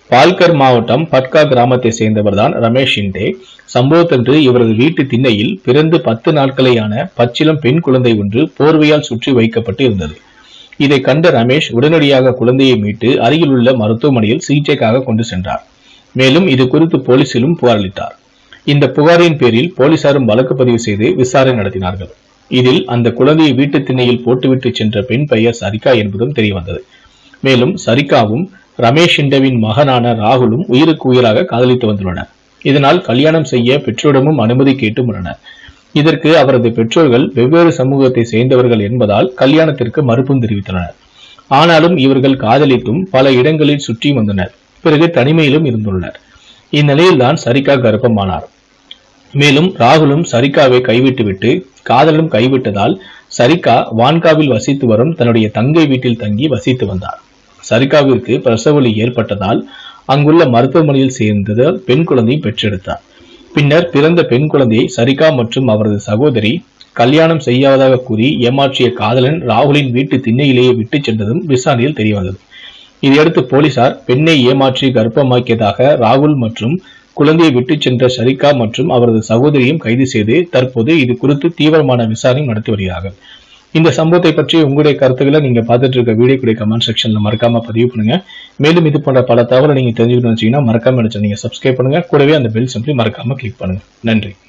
பால்கர் மாவட்டம் பட்கா கிராமத்தை சேர்ந்தவர்தான் ரமேஷ் ஷிண்டே சம்பவத்தன்று இவரது வீட்டு திண்ணையில் பிறந்து பத்து நாட்களேயான பச்சிலம் பெண் குழந்தை ஒன்று போர்வையால் சுற்றி வைக்கப்பட்டு இருந்தது இதை கண்ட ரமேஷ் உடனடியாக குழந்தையை மீட்டு அருகில் உள்ள மருத்துவமனையில் சிகிச்சைக்காக கொண்டு சென்றார் மேலும் இது குறித்து போலீசிலும் புகாரளித்தார் இந்த புகாரின் பேரில் போலீசாரும் வழக்கு பதிவு செய்து விசாரணை நடத்தினார்கள் இதில் அந்த குழந்தையை வீட்டு திண்ணையில் போட்டுவிட்டு சென்ற பெண் பெயர் சரிகா என்பதும் தெரியவந்தது மேலும் சரிகாவும் ரமேஷ் ஷிண்டவின் மகனான ராகுலும் உயிருக்கு உயிராக காதலித்து வந்துள்ளனர் இதனால் கல்யாணம் செய்ய பெற்றோரிடமும் அனுமதி கேட்டு உள்ளனர் இதற்கு அவரது பெற்றோர்கள் வெவ்வேறு சமூகத்தை சேர்ந்தவர்கள் என்பதால் கல்யாணத்திற்கு மறுப்பும் தெரிவித்துள்ளனர் ஆனாலும் இவர்கள் காதலித்தும் பல இடங்களில் சுற்றி வந்தனர் பிறகு தனிமையிலும் இருந்துள்ளனர் இந்நிலையில்தான் சரிகா கர்ப்பமானார் மேலும் ராகுலும் சரிகாவை கைவிட்டுவிட்டு காதலும் கைவிட்டதால் சரிகா வான்காவில் வசித்து வரும் தன்னுடைய தங்கை வீட்டில் தங்கி வசித்து வந்தார் சரிகாவிற்கு பிரசவலி ஏற்பட்டதால் அங்குள்ள மருத்துவமனையில் சேர்ந்ததால் பெண் குழந்தை பெற்றெடுத்தார் பின்னர் பிறந்த பெண் குழந்தையை சரிகா மற்றும் அவரது சகோதரி கல்யாணம் செய்யாததாக கூறி ஏமாற்றிய காதலன் ராகுலின் வீட்டு திண்ணையிலேயே விட்டுச் சென்றதும் விசாரணையில் தெரியவந்தது இதையடுத்து போலீசார் பெண்ணை ஏமாற்றி கர்ப்பமாக்கியதாக ராகுல் மற்றும் குழந்தையை விட்டுச் சென்ற ஷரிகா மற்றும் அவரது சகோதரியும் கைது செய்து தற்போது இது குறித்து தீவிரமான விசாரணை நடத்தி வருகிறார்கள் இந்த சம்பவத்தை பற்றி உங்களுடைய கருத்துக்களை நீங்க பார்த்துட்டு இருக்க வீடியோ கூட கமெண்ட் செக்ஷன்ல மறக்காம பதிவு பண்ணுங்க மேலும் இது போன்ற பல தகவலை நீங்க தெரிஞ்சுக்கணும்னு வச்சீங்கன்னா மறக்காம நினைச்சு நீங்க சப்ஸ்கிரைப் பண்ணுங்க கூடவே அந்த பெல் சிம்பிளி மறக்காம கிளிக் பண்ணுங்க நன்றி